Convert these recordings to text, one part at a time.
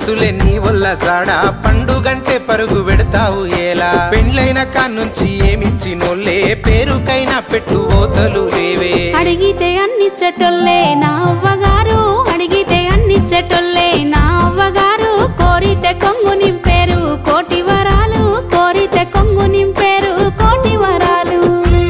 మనసులే నీ వల్ల జాడ పండుగంటే పరుగు పెడతావు ఏలా పెండ్లైన కాన్నుంచి ఏమిచ్చినోళ్ళే పేరుకైనా పెట్టు ఓతలు లేవే అడిగితే అన్నిచ్చటొల్లే నా అవ్వగారు అడిగితే అన్నిచ్చటొల్లే నా అవ్వగారు కోరితే కొంగు నింపేరు కోటి వరాలు కోరితే కొంగు నింపేరు కోటి వరాలు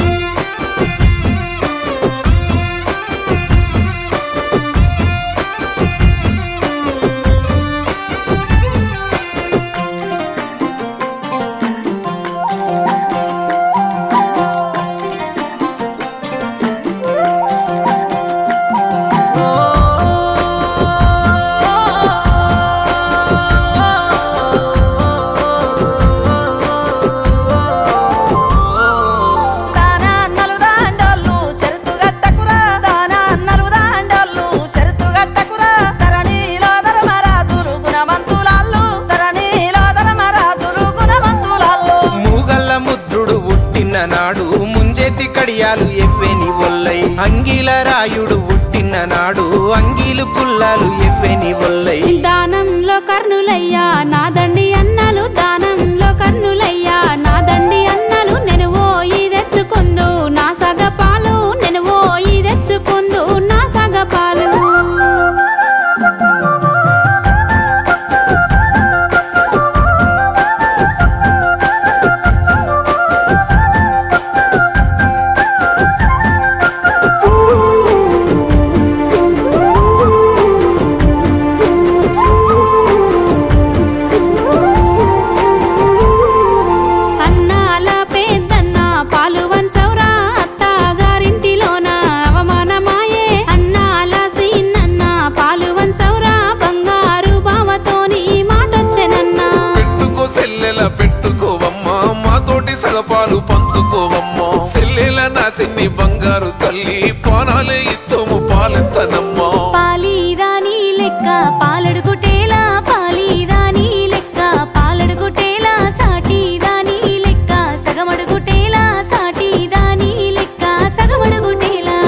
దానా అన్నలు దాండోళ్ళు సెరుతు గట్టకురా దానా అన్నలు దాండోళ్ళు సెరుతు గట్టకురా ధరణిలో ధర్మరాజులు గుణవంతులాళ్ళు ధరణిలో ధర్మరాజులు గుణవంతులాళ్ళు మూగల్ల ముద్రుడు పుట్టిన నాడు ముంజేతి కడియాలు ఎవ్వెని ఒల్లై అంగిల రాయుడు పుట్టిన నాడు అంగీలు కుల్లాలు ఎవ్వెని ఒల్లై దానంలో కర్ణులయ్యా నా దండి అన్నలు దానంలో కర్ణులయ్యా నా దండి అన్నలు నేను పోయి తెచ్చుకుందు నా సగపాలు నేను పోయి తెచ్చుకుందు నా సగపాలు అన్నాల పెద్దన్న పాలు వంచౌరా అత్తగారింటిలోన అవమానమాయే అన్నాల సీనన్న పాలు వంచౌరా బంగారు బావతోని మాటొచ్చెనన్నా పెట్టుకో సెల్లెల పెట్టుకోవమ్మా మాతోటి సగపాలు పంచుకోవమ్మా సెల్లెల నా సిన్ని బంగారు తల్లి పానాలే ఇత్తము పాలెత్తనమ్మా పాలీదాని లెక్క పాలడుగుటేలా పాలీదాని లెక్క పాలడుగుటేలా సాటిదాని లెక్క సగమడుగుటేలా సాటిదాని లెక్క సగమడుగుటేలా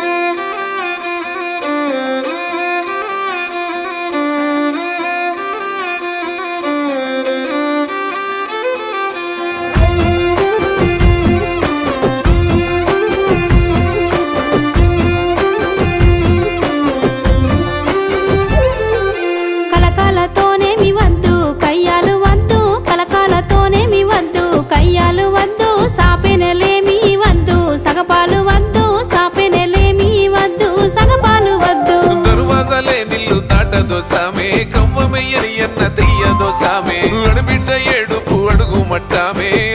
కలకాలతోనేమి వద్దు కయ్యాలు వద్దు కలకాలతోనేమి వద్దు కయ్యాలు వద్దు సాపెనలేమి వద్దు సగపాలు వద్దు సాపెనలేమి వద్దు సగపాలు వద్దు దర్వాజలే నిల్లు దాటదో సామే కవ్వమెయ్యని ఎన్న తెయ్యదో సామే అడుబిడ్డ ఏడుపు అడుగు మట్టామే